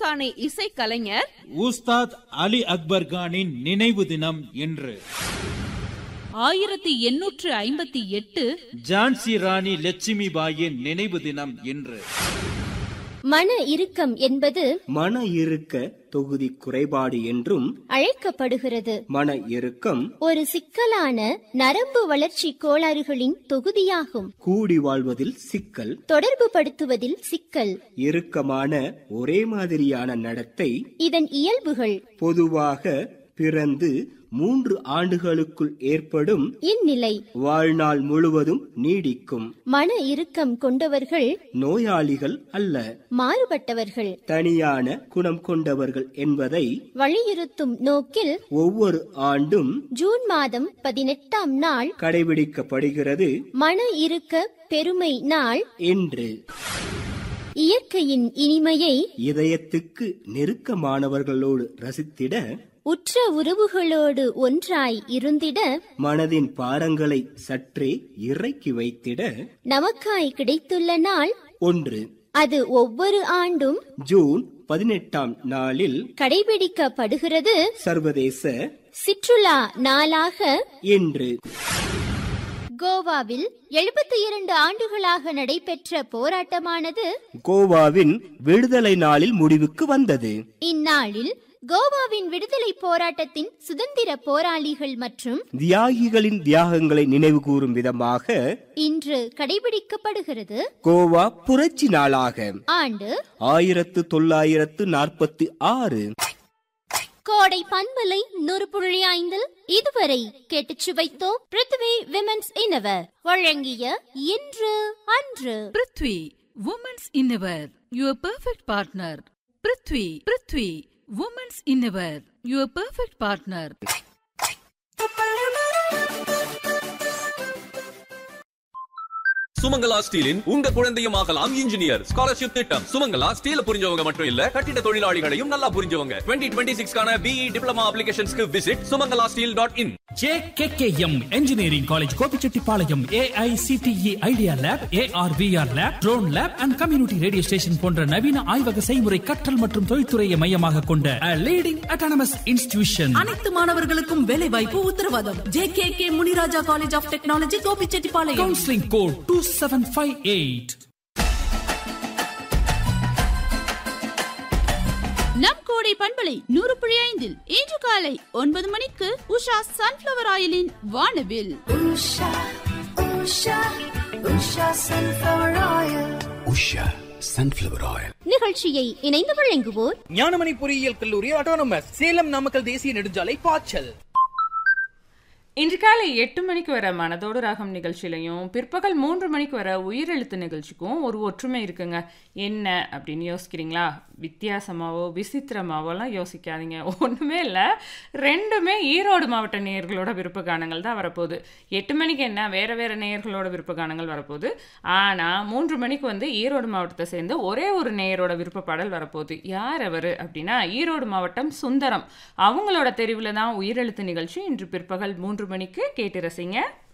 ஹிந்துஸ்தானி இசைக்கலைஞர் உஸ்தாத் அலி அக்பர் கானின் நினைவு தினம் இன்று ஆயிரத்தி எண்ணூற்று ஐம்பத்தி எட்டு ஜான்சி ராணி லட்சுமி பாயின் நினைவு தினம் இன்று மன இறுக்கம் என்பது மன இருக்க தொகுதி குறைபாடு என்றும் அழைக்கப்படுகிறது மன இறுக்கம் ஒரு சிக்கலான நரம்பு வளர்ச்சி கோளாறுகளின் தொகுதியாகும் கூடி வாழ்வதில் சிக்கல் தொடர்பு படுத்துவதில் சிக்கல் இறுக்கமான ஒரே மாதிரியான நடத்தை இதன் இயல்புகள் பொதுவாக பிறந்து மூன்று ஆண்டுகளுக்குள் ஏற்படும் இந்நிலை வாழ்நாள் முழுவதும் நீடிக்கும் மன இறுக்கம் கொண்டவர்கள் நோயாளிகள் அல்ல மாறுபட்டவர்கள் தனியான குணம் கொண்டவர்கள் என்பதை வலியுறுத்தும் நோக்கில் ஒவ்வொரு ஆண்டும் ஜூன் மாதம் பதினெட்டாம் நாள் கடைபிடிக்கப்படுகிறது மன இறுக்க பெருமை நாள் என்று இயற்கையின் இனிமையை இதயத்துக்கு நெருக்கமானவர்களோடு ரசித்திட உற்ற உறவுகளோடு ஒன்றாய் இருந்திட மனதின் பாரங்களை சற்றே இறக்கி வைத்திட நமக்காய் கிடைத்துள்ள நாள் ஒன்று அது ஒவ்வொரு ஆண்டும் ஜூன் பதினெட்டாம் நாளில் கடைபிடிக்கப்படுகிறது சர்வதேச சிற்றுலா நாளாக என்று கோவாவில் எழுபத்தி இரண்டு ஆண்டுகளாக நடைபெற்ற போராட்டமானது கோவாவின் விடுதலை நாளில் முடிவுக்கு வந்தது இந்நாளில் கோவாவின் விடுதலை போராட்டத்தின் சுதந்திர போராளிகள் மற்றும் தியாகிகளின் தியாகங்களை நினைவு கூறும் விதமாக இன்று கடைபிடிக்கப்படுகிறது கோவா புரட்சி நாளாக ஆண்டு ஆயிரத்து தொள்ளாயிரத்து நாற்பத்தி ஆறு கோடை பண்பலை நூறு புள்ளி ஐந்தில் இதுவரை கேட்டுச் சுவைத்தோம் பிருத்வி விமென்ஸ் இனவர் வழங்கிய இன்று அன்று Prithvi women's innerwear your perfect partner Prithvi Prithvi women's innerwear your perfect partner Sumangala ஸ்டீலின் உங்க குழந்தையும் ஆகலாம் இன்ஜினியர் ஸ்காலர்ஷிப் திட்டம் சுமங்கலா ஸ்டீல புரிஞ்சவங்க மட்டும் இல்ல கட்டிட தொழிலாளிகளையும் நல்லா புரிஞ்சவங்க டுவெண்ட்டி டுவெண்ட்டி சிக்ஸ்க்கான பிஇ டிப்ளமா அப்ளிகேஷன்ஸ்க்கு visit Sumangala steel dot in JKKM engineering college Gobichettipalayam AICTE idea lab AR VR lab drone lab and community radio station போன்ற நவீன ஆய்வக செய்முறை கற்றல் மற்றும் தொழில்துறையை மையமாக கொண்ட லீடிங் அட்டானமஸ் இன்ஸ்டிடியூஷன் அனைத்து மாணவர்களுக்கும் வேலை வாய்ப்பு உத்தரவாதம் J K K Muniraja college of technology Gobichettipalayam counselling code two seven five eight நம் கோடை பண்பலை நூறு புள்ளி ஐந்தில் இன்று காலை ஒன்பது மணிக்கு உஷா சன்ஃபிளவர் ஆயிலின் வானவில் உஷா சன்ஃபிளவர் ஆயில் நிகழ்ச்சியை இணைந்து வழங்குவோர் ஞானமணி பொறியியல் கல்லூரி ஆட்டோனமஸ் சேலம் நாமக்கல் தேசிய நெடுஞ்சாலை பாய்ச்சல் இன்று காலை எட்டு மணிக்கு வர மனதோடு ராகம் நிகழ்ச்சியிலையும் பிற்பகல் மூன்று மணிக்கு வர உயிரெழுத்து நிகழ்ச்சிக்கும் ஒரு ஒற்றுமை இருக்குங்க என்ன அப்படின்னு யோசிக்கிறீங்களா வித்தியாசமாவோ விசித்திரமாவோலாம் யோசிக்காதீங்க ஒன்றுமே இல்லை ரெண்டுமே ஈரோடு மாவட்ட நேயர்களோட விருப்ப கானங்கள் தான் வரப்போகுது எட்டு மணிக்கு என்ன வேறு வேறு நேயர்களோட விருப்ப கானங்கள் வரப்போகுது ஆனால் மூன்று மணிக்கு வந்து ஈரோடு மாவட்டத்தை சேர்ந்து ஒரே ஒரு நேயரோட விருப்ப பாடல் வரப்போகுது யார் அவர் அப்படின்னா ஈரோடு மாவட்டம் சுந்தரம் அவங்களோட தெரிவில் தான் உயிரெழுத்து நிகழ்ச்சி இன்று பிற்பகல் மூன்று மணிக்கு கேட்டு ரசிங்க